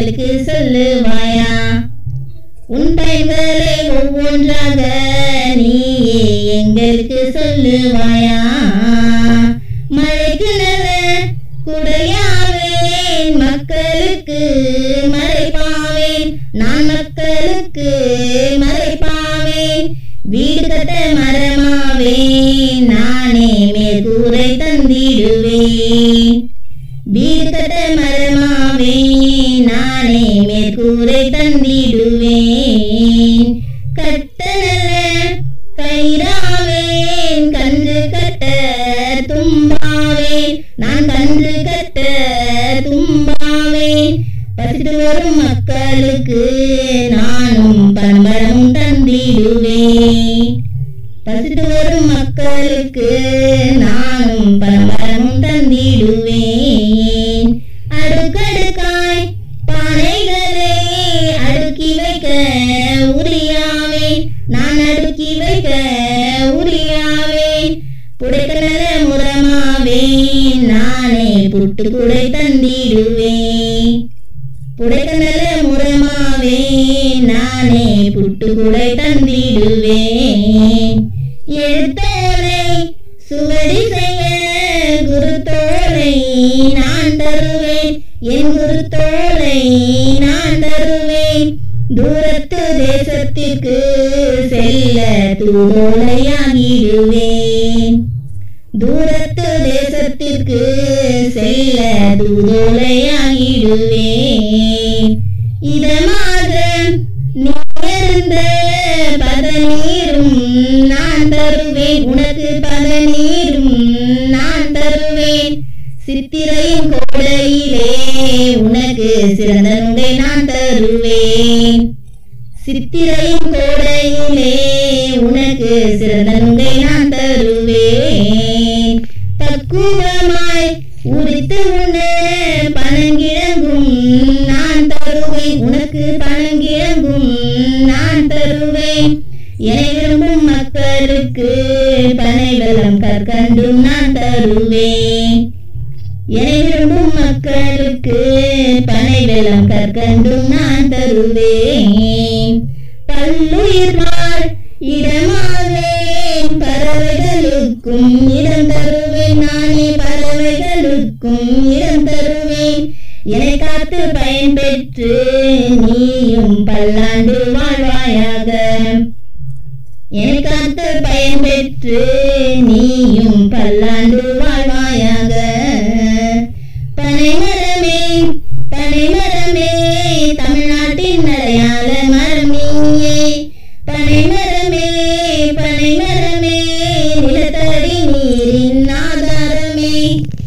எங்களுக்கு சொல்லுவாயா உன் பயன்களை ஒவ்வொன்றாக நீயே எங்களுக்கு சொல்லுவாயா மழைக்கு நல்ல குடையாவேன் மக்களுக்கு மறைப்பாவேன் நான் மக்களுக்கு மறைப்பாவேன் வீடு கட்ட மரமாவேன் நானே மேற்கூரை தந்திடுவேன் வீடு கட்ட மரமாவேன் நானே மேற்கூரை தந்திடுவேன் கட்ட நல்ல கயிறாவேன் கன்று கட்ட தும்பாவேன் நான் கன்று கட்ட தும்பாவேன் பசித்து வரும் மக்களுக்கு நானும் பண்பளமும் தந்திடுவேன் பசித்து வரும் மக்களுக்கு நானும் பண்பளமும் தந்திடுவேன் அடுக்கடுக்காய் பானைகளை அடுக்கி வைக்க உரியாவேன் நான் அடுக்கி வைக்க உரியாவேன் புடைக்கல முரமாவேன் நானே புட்டு குடை தந்திடுவேன் புடைக்கல முரமாவேன் நானே புட்டு குடை தந்திடுவேன் எழுத்தோலை சுவடி செய்ய குருத்தோலை நான் தருவேன் என் குருத்தோலை நான் தருவேன் தூரத்து தேசத்திற்கு செல்ல தூதோலையாகிடுவேன் தூரத்து தேசத்திற்கு செல்ல தூதோலையாகிடுவேன் இதமாக நேர்ந்த பதநீரும் நான் தருவேன் உனக்கு பதநீரும் நான் தருவேன் சித்திரையின் கோடையிலே உனக்கு சிறந்த நுடை நான் தருவேன் சித்திரையின் கோடையிலே உனக்கு சிறந்த நுடை நான் தருவேன் பக்குவமாய் உரித்து உண்ண பனங்கிழங்கும் நான் தருவேன் உனக்கு பனங்கிழங்கும் நான் தருவேன் என விரும்பும் மக்களுக்கு பனை வெள்ளம் கற்கண்டும் நான் தருவேன் என விரும்பும் மக்களுக்கு பனை வெள்ளம் கற்கண்டும் நான் தருவேன் பல்லுயிர் வாழ் இடமாவேன் பறவைகளுக்கும் இடம் தருவேன் நானே பறவைகளுக்கும் இடம் தருவேன் என்னை காத்து பயன் பெற்று நீயும் பல்லாண்டு வாழ்வாயாக என்னை காத்து பயன் பெற்று நீயும் பல்லாண்டு வாழ்வாயாக பனைமரமே பனைமரமே தமிழ்நாட்டின் அடையாள மரம் நீயே பனைமரமே பனைமரமே நிலத்தடி நீரின் ஆதாரமே